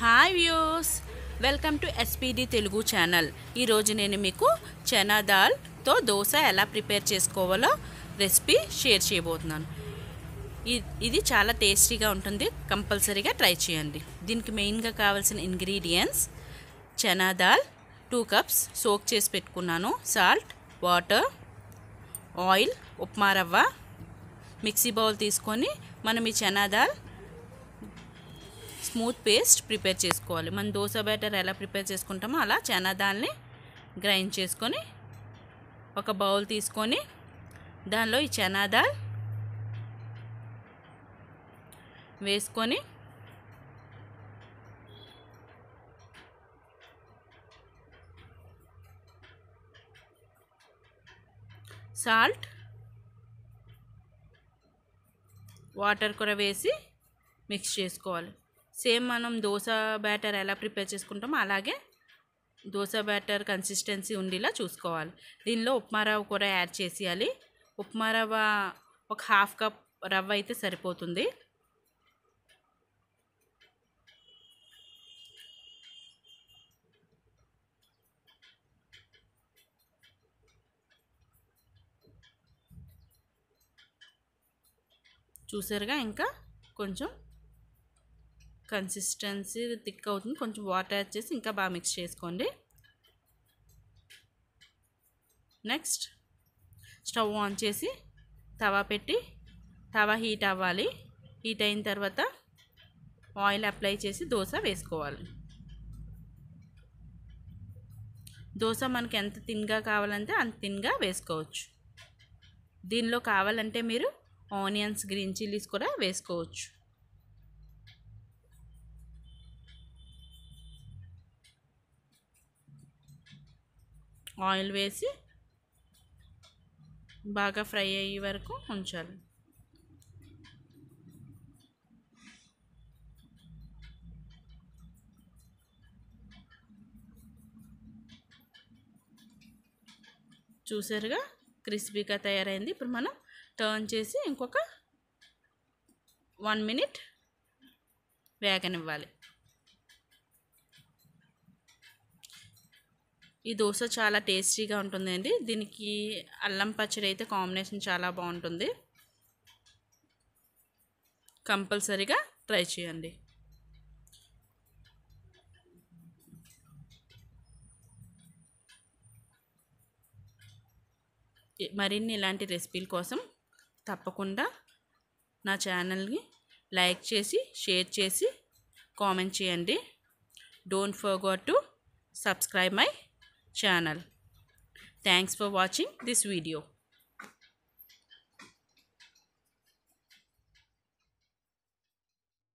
hi views welcome to SPD Telugu channel ఈరోజు నేను మీకు చనా దాల్తో దోశ ఎలా ప్రిపేర్ చేసుకోవాలో రెసిపీ షేర్ చేయబోతున్నాను ఇ- ఇది చాలా టేస్టీగా ఉంటుంది కంపల్సరీగా ట్రై చేయండి దీనికి మెయిన్గా కావాల్సిన ingredients chana dal two cups soak చేసి పెట్టుకున్నాను సాల్ట్ వాటర్ ఆయిల్ ఉప్మా రవ్వ మిక్సీ బౌల్ తీసుకొని మనం ఈ chana dal smooth paste prepare చేసుకోవాలి మనం దోశ బ్యాటర్ ఎలా ప్రిపేర్ చేసుకుంటామో అలా చనా దాల్ని గ్రైండ్ చేసుకొని ఒక బౌల్ తీసుకొని దానిలో ఈ చనా దాల్ వేసుకొని సాల్ట్ వాటర్ కూడా వేసి మిక్స్ చేసుకోవాలి సేమ్ మనం దోశ బ్యాటర్ ఎలా ప్రిపేర్ చేసుకుంటామో అలాగే దోశ బ్యాటర్ కన్సిస్టెన్సీ ఉండేలా చూసుకోవాలి దీనిలో ఉప్మా రవ్వ కూడా యాడ్ చేసేయాలి ఉప్మా రవ్వ ఒక హాఫ్ కప్ రవ్వ అయితే సరిపోతుంది చూసారుగా ఇంకా కొంచెం కన్సిస్టెన్సీ థిక్ అవుతుంది కొంచెం వాటర్ యాడ్ చేసి ఇంకా బాగా మిక్స్ చేసుకోండి నెక్స్ట్ స్టవ్ ఆన్ చేసి తవా పెట్టి తవా హీట్ అవ్వాలి హీట్ అయిన తర్వాత ఆయిల్ అప్లై చేసి దోశ వేసుకోవాలి దోశ మనకి ఎంత తిన్గా కావాలంటే అంత తిన్గా వేసుకోవచ్చు దీనిలో కావాలంటే మీరు ఆనియన్స్ గ్రీన్ చిల్లీస్ కూడా వేసుకోవచ్చు ఆయిల్ వేసి బాగా ఫ్రై అయ్యే వరకు ఉంచాలి చూసారుగా క్రిస్పీగా తయారైంది ఇప్పుడు మనం టర్న్ చేసి ఇంకొక వన్ మినిట్ వేగనివ్వాలి ఈ దోశ చాలా టేస్టీగా ఉంటుందండి దీనికి అల్లం పచ్చడి అయితే కాంబినేషన్ చాలా బాగుంటుంది కంపల్సరీగా ట్రై చేయండి మరిన్ని ఇలాంటి రెసిపీల కోసం తప్పకుండా నా ఛానల్ని లైక్ చేసి షేర్ చేసి కామెంట్ చేయండి don't forget to subscribe my channel thanks for watching this video